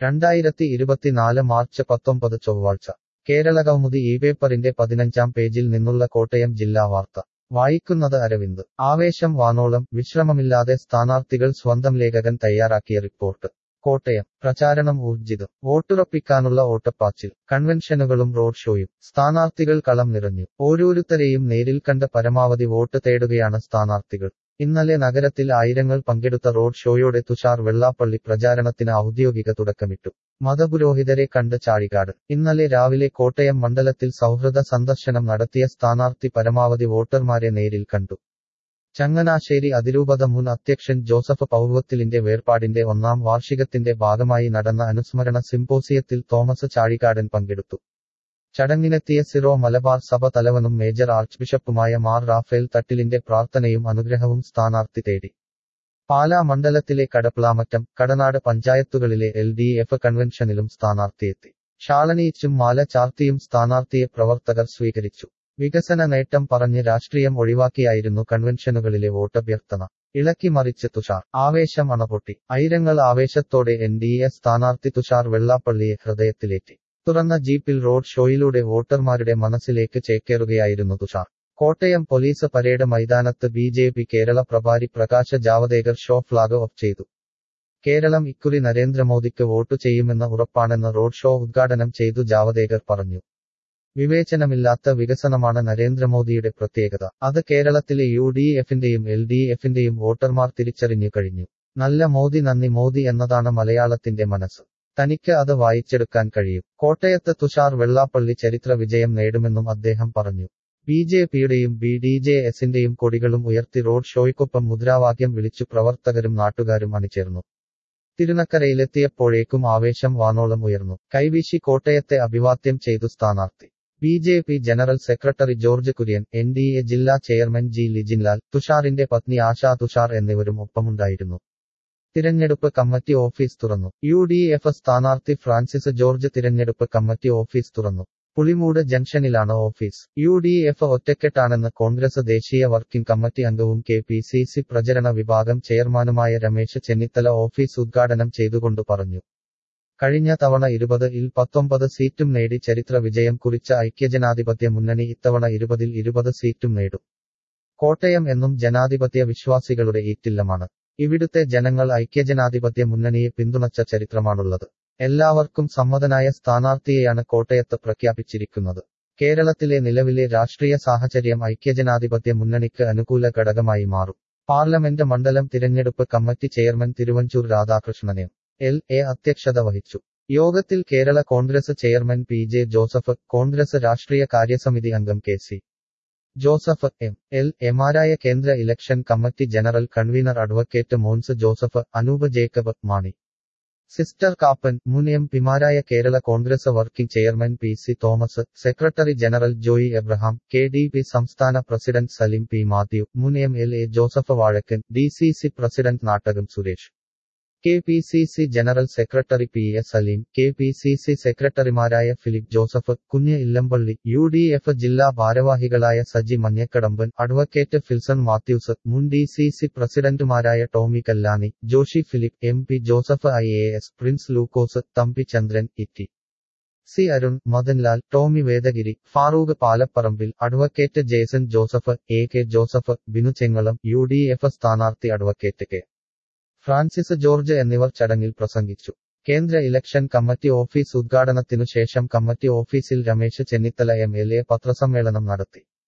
രണ്ടായിരത്തി ഇരുപത്തിനാല് മാർച്ച് പത്തൊമ്പത് ചൊവ്വാഴ്ച കേരളകൗമുദി ഈ പേപ്പറിന്റെ പതിനഞ്ചാം പേജിൽ നിന്നുള്ള കോട്ടയം ജില്ലാ വാർത്ത വായിക്കുന്നത് അരവിന്ദ് ആവേശം വാനോളം വിശ്രമമില്ലാതെ സ്ഥാനാർത്ഥികൾ സ്വന്തം ലേഖകൻ തയ്യാറാക്കിയ റിപ്പോർട്ട് കോട്ടയം പ്രചാരണം ഊർജിതം വോട്ടുറപ്പിക്കാനുള്ള ഓട്ടപ്പാച്ചിൽ കൺവെൻഷനുകളും റോഡ് ഷോയും സ്ഥാനാർത്ഥികൾ കളം നിറഞ്ഞു ഓരോരുത്തരെയും നേരിൽ കണ്ട് പരമാവധി വോട്ട് തേടുകയാണ് സ്ഥാനാർത്ഥികൾ ഇന്നലെ നഗരത്തിൽ ആയിരങ്ങൾ പങ്കെടുത്ത റോഡ് ഷോയോടെ തുഷാർ വെള്ളാപ്പള്ളി പ്രചാരണത്തിന് ഔദ്യോഗിക തുടക്കമിട്ടു മതപുരോഹിതരെ കണ്ട് ചാഴികാട് ഇന്നലെ രാവിലെ കോട്ടയം മണ്ഡലത്തിൽ സൗഹൃദ സന്ദർശനം നടത്തിയ സ്ഥാനാർത്ഥി പരമാവധി വോട്ടർമാരെ നേരിൽ കണ്ടു ചങ്ങനാശ്ശേരി അതിരൂപത മുൻ അധ്യക്ഷൻ ജോസഫ് പൗർവത്തിലിന്റെ വേർപാടിന്റെ ഒന്നാം വാർഷികത്തിന്റെ ഭാഗമായി നടന്ന അനുസ്മരണ സിംപോസിയത്തിൽ തോമസ് ചാഴികാടൻ പങ്കെടുത്തു ചടങ്ങിനെത്തിയ സിറോ മലബാർ സഭ തലവനും മേജർ ആർച്ച് ബിഷപ്പുമായ മാർ റാഫേൽ തട്ടിലിന്റെ പ്രാർത്ഥനയും അനുഗ്രഹവും സ്ഥാനാർത്ഥി തേടി പാലാ മണ്ഡലത്തിലെ കടപ്ലാമറ്റം കടനാട് പഞ്ചായത്തുകളിലെ എൽ ഡി എഫ് കൺവെൻഷനിലും സ്ഥാനാർത്ഥിയെത്തി ഷാളണിയിച്ചും മാല ചാർത്തിയും സ്ഥാനാർത്ഥിയെ പ്രവർത്തകർ സ്വീകരിച്ചു വികസന നേട്ടം പറഞ്ഞ് രാഷ്ട്രീയം ഒഴിവാക്കിയായിരുന്നു കൺവെൻഷനുകളിലെ വോട്ടഭ്യർത്ഥന ഇളക്കി മറിച്ച് തുഷാർ ആവേശം അണപൊട്ടി ആയിരങ്ങൾ ആവേശത്തോടെ എൻ ഡി എ സ്ഥാനാർത്ഥി തുഷാർ വെള്ളാപ്പള്ളിയെ ഹൃദയത്തിലേറ്റി തുറന്ന ജീപ്പിൽ റോഡ് ഷോയിലൂടെ വോട്ടർമാരുടെ മനസ്സിലേക്ക് ചേക്കേറുകയായിരുന്നു തുഷാർ കോട്ടയം പോലീസ് പരേഡ് മൈതാനത്ത് ബി ജെ പി കേരള പ്രഭാരി Prakash Javadekar show flag off ചെയ്തു കേരളം ഇക്കുറി നരേന്ദ്രമോദിക്ക് വോട്ട് ചെയ്യുമെന്ന ഉറപ്പാണെന്ന് റോഡ് ഷോ ഉദ്ഘാടനം ചെയ്തു ജാവദേകർ പറഞ്ഞു വിവേചനമില്ലാത്ത വികസനമാണ് നരേന്ദ്രമോദിയുടെ പ്രത്യേകത അത് കേരളത്തിലെ യു ഡി എഫിന്റെയും എൽ ഡി എഫിന്റെയും വോട്ടർമാർ തിരിച്ചറിഞ്ഞു കഴിഞ്ഞു നല്ല മോദി നന്ദി മോദി എന്നതാണ് മലയാളത്തിന്റെ മനസ്സ് തനിക്ക് അത് വായിച്ചെടുക്കാൻ കഴിയും കോട്ടയത്ത് തുഷാർ വെള്ളാപ്പള്ളി ചരിത്ര വിജയം നേടുമെന്നും അദ്ദേഹം പറഞ്ഞു ബി ജെ പിയുടെയും ബി ഡി ജെ എസിന്റെയും കൊടികളും ഉയർത്തി റോഡ് ഷോയ്ക്കൊപ്പം മുദ്രാവാക്യം വിളിച്ചു പ്രവർത്തകരും നാട്ടുകാരും അണിചേർന്നു തിരുനക്കരയിലെത്തിയപ്പോഴേക്കും ആവേശം വാനോളം ഉയർന്നു കൈവീശി കോട്ടയത്തെ അഭിവാദ്യം ചെയ്തു സ്ഥാനാർത്ഥി B J P general secretary George Kurian N D A ജില്ലാ ചെയർമാൻ ജി ലിജിൻലാൽ തുഷാറിന്റെ പത്നി ആശാ തുഷാർ എന്നിവരും ഒപ്പമുണ്ടായിരുന്നു തിരഞ്ഞെടുപ്പ് കമ്മിറ്റി ഓഫീസ് തുറന്നു യു ഡി എഫ് സ്ഥാനാർത്ഥി ഫ്രാൻസിസ് ജോർജ് തിരഞ്ഞെടുപ്പ് കമ്മിറ്റി ഓഫീസ് തുറന്നു പുളിമൂട് ജംഗ്ഷനിലാണ് ഓഫീസ് യു ഡി എഫ് ഒറ്റക്കെട്ടാണെന്ന് കോൺഗ്രസ് ദേശീയ വർക്കിംഗ് കമ്മിറ്റി അംഗവും കെ പി സി സി പ്രചരണ വിഭാഗം ചെയർമാനുമായ രമേശ് ചെന്നിത്തല ഓഫീസ് ഉദ്ഘാടനം ചെയ്തുകൊണ്ട് പറഞ്ഞു കഴിഞ്ഞ തവണ ഇരുപത് ഇൽ പത്തൊമ്പത് സീറ്റും നേടി ചരിത്ര വിജയം കുറിച്ച ഐക്യജനാധിപത്യ മുന്നണി ഇത്തവണ ഇരുപതിൽ ഇരുപത് സീറ്റും നേടും കോട്ടയം എന്നും ജനാധിപത്യ വിശ്വാസികളുടെ ഈറ്റില്ലമാണ് ഇവിടുത്തെ ജനങ്ങൾ ഐക്യജനാധിപത്യ മുന്നണിയെ പിന്തുണച്ച ചരിത്രമാണുള്ളത് എല്ലാവർക്കും സമ്മതനായ സ്ഥാനാർത്ഥിയെയാണ് കോട്ടയത്ത് പ്രഖ്യാപിച്ചിരിക്കുന്നത് കേരളത്തിലെ നിലവിലെ രാഷ്ട്രീയ സാഹചര്യം ഐക്യജനാധിപത്യ മുന്നണിക്ക് അനുകൂല ഘടകമായി മാറും പാർലമെന്റ് മണ്ഡലം തിരഞ്ഞെടുപ്പ് കമ്മിറ്റി ചെയർമാൻ തിരുവഞ്ചൂർ രാധാകൃഷ്ണനെ എൽ എ അധ്യക്ഷത വഹിച്ചു യോഗത്തിൽ Kerala Congress chairman P J Joseph Congress രാഷ്ട്രീയ കാര്യസമിതി അംഗം K C Joseph M L എമാരായ കേന്ദ്ര election committee general convener advocate Mons Joseph Anoop Jacob Mani സിസ്റ്റർ കാപ്പൻ മുൻ എം പിമാരായ Kerala Congress working chairman P C Thomas secretary general Joy Abraham K D P സംസ്ഥാന പ്രസിഡന്റ് സലിം പി മാത്യു മുൻ M L A Joseph Vazhakkan D C C president Nattakom Suresh K P C C general secretary P S Saleem K P C C സെക്രട്ടറിമാരായ Philip Joseph Kunju Illampally U D F ജില്ലാ ഭാരവാഹികളായ Saji Manjakadamban advocate Filson Mathews മുൻ D C C പ്രസിഡന്റുമാരായ Tomy Kallani Joshi Philip M P Joseph I A S Prince Lukose Thampi Chandran Itty C Arun Madanlal Tomy Vedagiri Farooq Palaparambil advocate Jason Joseph A K Joseph Binu Chengalam U D F സ്ഥാനാർത്ഥി advocate K Francis George എന്നിവർ ചടങ്ങിൽ പ്രസംഗിച്ചു കേന്ദ്ര ഇലക്ഷൻ കമ്മിറ്റി ഓഫീസ് ഉദ്ഘാടനത്തിനു ശേഷം കമ്മിറ്റി ഓഫീസിൽ Ramesh Chennithala M L A പത്രസമ്മേളനം നടത്തി